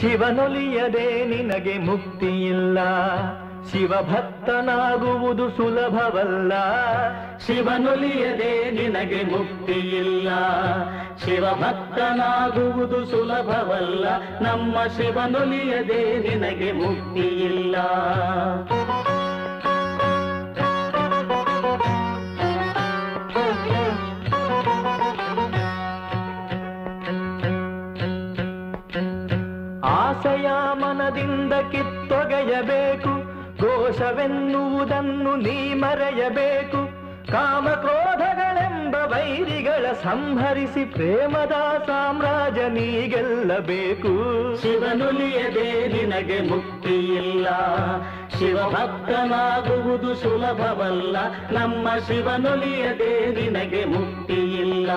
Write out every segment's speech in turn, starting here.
ಶಿವನೊಲಿಯದೆ ನಿನಗೆ ಮುಕ್ತಿಯಿಲ್ಲ ಶಿವಭಕ್ತನಾಗುವುದು ಸುಲಭವಲ್ಲ ಶಿವನೊಲಿಯದೆ ನಿನಗೆ ಮುಕ್ತಿಯಿಲ್ಲ ಶಿವಭಕ್ತನಾಗುವುದು ಸುಲಭವಲ್ಲ ನಮ್ಮ ಶಿವನೊಲಿಯದೆ ನಿನಗೆ ಮುಕ್ತಿಯಿಲ್ಲ ಆಸೆಯ ಮನದಿಂದ ಕಿತ್ತೊಗೆಯಬೇಕು ದೋಷವೆನ್ನುವುದನ್ನು ನೀ ಮರೆಯಬೇಕು ಕಾಮಕ್ರೋಧಗಳೆಂಬ ವೈರಿಗಳ ಸಂಹರಿಸಿ ಪ್ರೇಮದ ಸಾಮ್ರಾಜ್ಯ ನೀ ಗೆಲ್ಲಬೇಕು ಶಿವನುಲಿಯದೆ ನಿನಗೆ ಮುಕ್ತಿಯಿಲ್ಲ ಶಿವಭಕ್ತನಾಗುವುದು ಸುಲಭವಲ್ಲ ನಮ್ಮ ಶಿವನುಲಿಯದೆ ನಿನಗೆ ಮುಕ್ತಿಯಿಲ್ಲ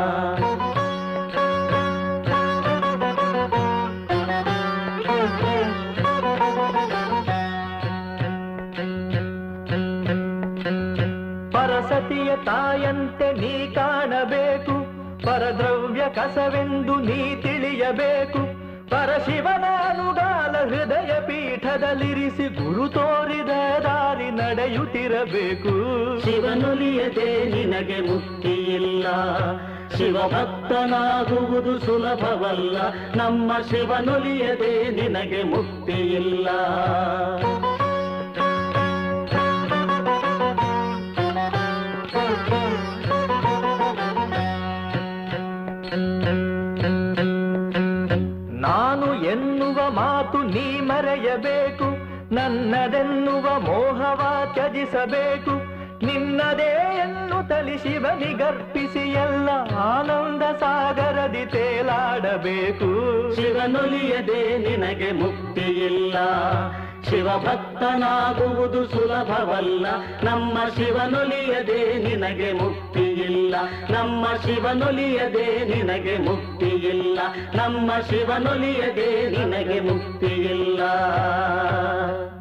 ಪರಸತಿಯ ತಾಯಂತೆ ನೀ ಕಾಣಬೇಕು ಪರದ್ರವ್ಯ ಕಸವೆಂದು ನೀ ತಿಳಿಯಬೇಕು ಪರಶಿವನ ಅನುಗಾಲ ಹೃದಯ ಪೀಠದಲ್ಲಿರಿಸಿ ಗುರು ತೋರಿದ ದಾರಿ ನಡೆಯುತ್ತಿರಬೇಕು ಶಿವನುಲಿಯದೆ ನಿನಗೆ ಮುಕ್ತಿಯಿಲ್ಲ ಶಿವಭಕ್ತನಾಗುವುದು ಸುಲಭವಲ್ಲ ನಮ್ಮ ಶಿವನುಲಿಯದೆ ನಿನಗೆ ಮುಕ್ತಿಯಿಲ್ಲ ನಾನು ಎನ್ನುವ ಮಾತು ನೀ ಮರೆಯಬೇಕು ನನ್ನದೆನ್ನುವ ಮೋಹವ ತ್ಯಜಿಸಬೇಕು ನಿನ್ನದೇ ಎನ್ನು ತಲಿ ಶಿವನಿಗರ್ಪಿಸಿ ಎಲ್ಲ ಆನಂದ ಸಾಗರದಿ ತೇಲಾಡಬೇಕು ಶಿವನುಲಿಯದೆ ನಿನಗೆ ಮುಕ್ತಿಯಿಲ್ಲ ಶಿವಭಕ್ತನಾಗುವುದು ಸುಲಭವಲ್ಲ ನಮ್ಮ ಶಿವನುಲಿಯದೆ ನಿನಗೆ ಮುಕ್ತಿಯಿಲ್ಲ ನಮ್ಮ ಶಿವನುಲಿಯದೆ ನಿನಗೆ ಮುಕ್ತಿಯಿಲ್ಲ ನಮ್ಮ ಶಿವನುಲಿಯದೆ ನಿನಗೆ ಮುಕ್ತಿಯಿಲ್ಲ